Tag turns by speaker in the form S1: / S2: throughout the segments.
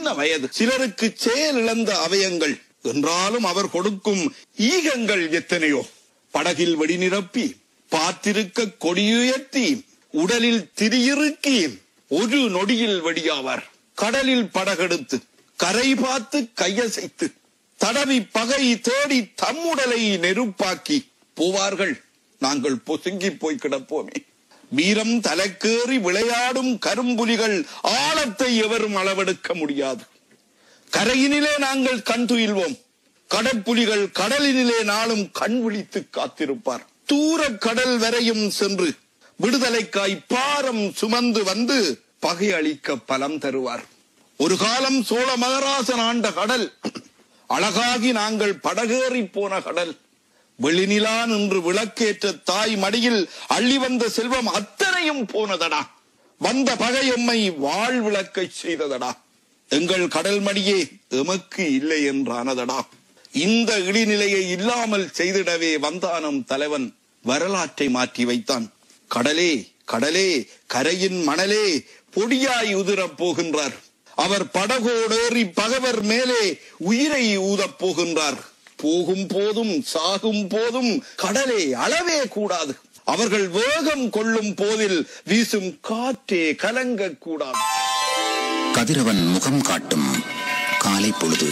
S1: சின்ன வயது சிலருக்கு செயல் இழந்த அவயங்கள் என்றாலும் அவர் கொடுக்கும் ஈகங்கள் எத்தனையோ படகில் வெடி நிரப்பி பார்த்திருக்க கொடியுயர்த்தி உடலில் திரியிறுக்கி ஒரு நொடியில் வெடியாவார் கடலில் படகெடுத்து கரை பார்த்து கையசைத்து தடவி பகை தேடி தம்முடலை நெருப்பாக்கி போவார்கள் நாங்கள் பொசுங்கி போய் கிடப்போமே வீரம் தலைக்கேறி விளையாடும் கரும்புலிகள் ஆழத்தை எவரும் அளவெடுக்க முடியாது கரையினிலே நாங்கள் கண் துயில்வோம் கடற்புலிகள் கடலினிலே நாளும் கண் விழித்து காத்திருப்பார் தூர கடல் வரையும் சென்று விடுதலைக்காய் பாரம் சுமந்து வந்து பகை அளிக்க பலம் தருவார் ஒரு காலம் சோழ மகராசன் ஆண்ட கடல் அழகாகி நாங்கள் படகேறி போன கடல் வெளிநிலா நின்று விளக்கேற்ற தாய் மடியில் அள்ளி வந்த செல்வம் அத்தனையும் போனதடா வந்த பகை எம்மை வாழ் விளக்கை செய்ததடா எங்கள் கடல் மடியே எமக்கு இல்லை என்றானதடா இந்த இழிநிலையை இல்லாமல் செய்திடவே வந்தானம் தலைவன் வரலாற்றை மாற்றி வைத்தான் கடலே கடலே கரையின் மணலே பொடியாய் உதிரப் போகின்றார் அவர் படகோடேறி பகவர் மேலே உயிரை ஊதப் போகின்றார் போகும் போதும் சாகும் போதும் கடலே அளவே கூடாது அவர்கள் வேகம் கொள்ளும் போதில் வீசும் காற்றே கலங்க கூடாது
S2: கதிரவன் முகம் காட்டும் காலை பொழுது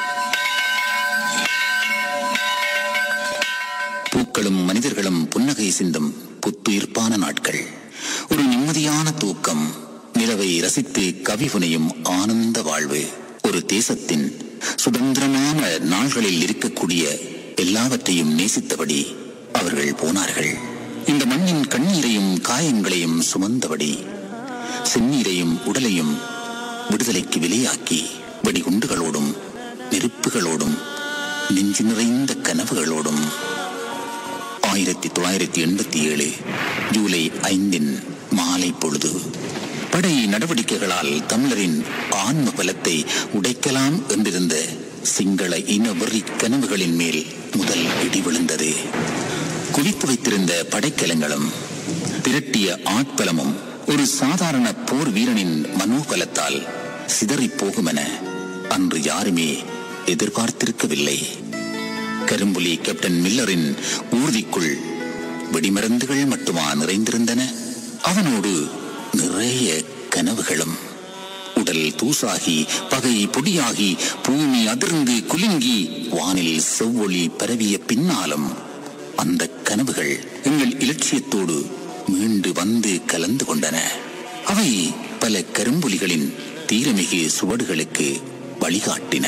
S2: பூக்களும் மனிதர்களும் புன்னகை சிந்தும் புத்துயிர்ப்பான நாட்கள் ஒரு நிம்மதியான தூக்கம் நிலவை ரசித்து கவி புனையும் ஆனந்த வாழ்வு ஒரு தேசத்தின் சுதந்திரமான நாள்களில் இருக்கக்கூடிய எல்லாவற்றையும் நேசித்தபடி அவர்கள் போனார்கள் இந்த மண்ணின் கண்ணீரையும் காயங்களையும் சுமந்தபடி செந்நீரையும் உடலையும் விடுதலைக்கு விலையாக்கி வெடிகுண்டுகளோடும் நெருப்புகளோடும் நெஞ்சு நிறைந்த கனவுகளோடும் ஆயிரத்தி தொள்ளாயிரத்தி எண்பத்தி ஏழு ஜூலை ஐந்தின் மாலை பொழுது படை நடவடிக்கைகளால் தமிழரின் ஆன்ம பலத்தை உடைக்கலாம் என்றிருந்த சிங்கள இன வெறி கனவுகளின் மேல் முதல் இடி விழுந்தது குவித்து வைத்திருந்த படைக்கலங்களும் திரட்டிய ஆட்பலமும் ஒரு சாதாரண போர் வீரனின் மனோபலத்தால் சிதறிப் போகுமென அன்று யாருமே எதிர்பார்த்திருக்கவில்லை கரும்புலி கேப்டன் மில்லரின் ஊர்திக்குள் வெடிமருந்துகள் மட்டுமா நிறைந்திருந்தன அவனோடு நிறைய கனவுகளும் உடல் தூசாகி பகை பொடியாகி பூமி அதிர்ந்து குலுங்கி வானில் செவ்வொளி பரவிய பின்னாலும் அந்த கனவுகள் எங்கள் இலட்சியத்தோடு மீண்டு வந்து கலந்து கொண்டன அவை பல கரும்புலிகளின் தீரமிகு சுவடுகளுக்கு வழிகாட்டின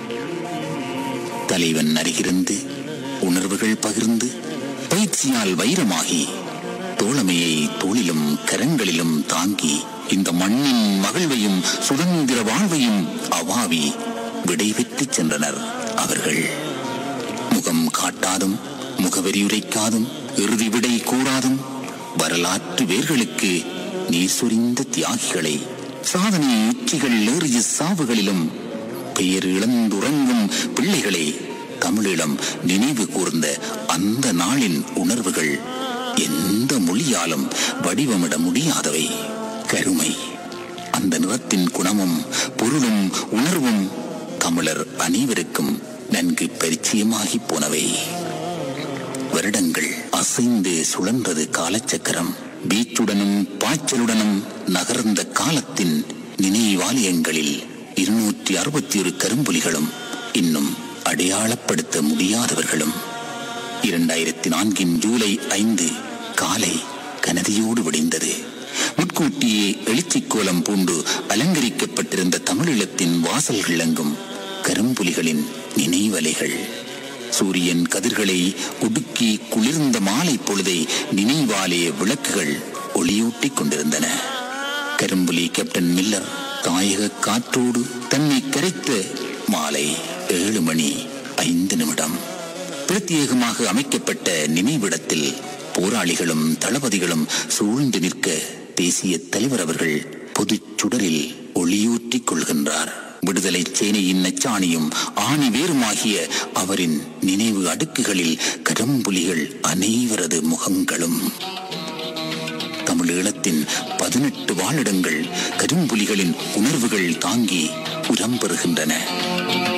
S2: தலைவன் அருகிருந்து உணர்வுகள் பகிர்ந்து பயிற்சியால் வைரமாகி தோழமையை தோளிலும் கரங்களிலும் தாங்கி இந்த மண்ணின் மகிழ்வையும் சுதந்திர வாழ்வையும் அவாவி விடை பெற்றுச் சென்றனர் அவர்கள் முகம் காட்டாதும் முகவரியுரைக்காதும் இறுதி விடை கூறாதும் வரலாற்று வேர்களுக்கு நீர் சொரிந்த தியாகிகளை சாதனை உச்சிகள் ஏறிய சாவுகளிலும் பெயர் இழந்துறங்கும் பிள்ளைகளை தமிழிடம் நினைவு கூர்ந்த அந்த நாளின் உணர்வுகள் எந்த மொழியாலும் வடிவமிட முடியாதவை கருமை அந்த நிறத்தின் குணமும் பொருளும் உணர்வும் தமிழர் அனைவருக்கும் நன்கு பரிச்சயமாகி போனவை வருடங்கள் அசைந்து சுழன்றது காலச்சக்கரம் வீச்சுடனும் பாய்ச்சலுடனும் நகர்ந்த காலத்தின் நினைவாலயங்களில் இருநூற்றி அறுபத்தி ஒரு கரும்புலிகளும் இன்னும் அடையாளப்படுத்த முடியாதவர்களும் இரண்டாயிரத்தி நான்கின் ஜூலை ஐந்து காலை கனதியோடு விடிந்தது முன்கூட்டியே எழுச்சிக் கோலம் பூண்டு அலங்கரிக்கப்பட்டிருந்த தமிழீழத்தின் வாசல்கள் எங்கும் கரும்புலிகளின் நினைவலைகள் சூரியன் கதிர்களை ஒடுக்கி குளிர்ந்த மாலை பொழுதை நினைவாலே விளக்குகள் ஒளியூட்டிக் கொண்டிருந்தன கரும்புலி கேப்டன் மில்லர் தாயக காற்றோடு தன்னை கரைத்த மாலை ஏழு மணி ஐந்து நிமிடம் பிரத்யேகமாக அமைக்கப்பட்ட நினைவிடத்தில் போராளிகளும் தளபதிகளும் சூழ்ந்து நிற்க தேசிய தலைவர் அவர்கள் பொதுச் சுடரில் ஒளியூற்றிக் கொள்கின்றார் விடுதலை சேனையின் நச்சாணியும் ஆணி வேறுமாகிய அவரின் நினைவு அடுக்குகளில் கரும்புலிகள் அனைவரது முகங்களும் தமிழீழத்தின் பதினெட்டு வாழிடங்கள் கரும்புலிகளின் உணர்வுகள் தாங்கி புலம் பெறுகின்றன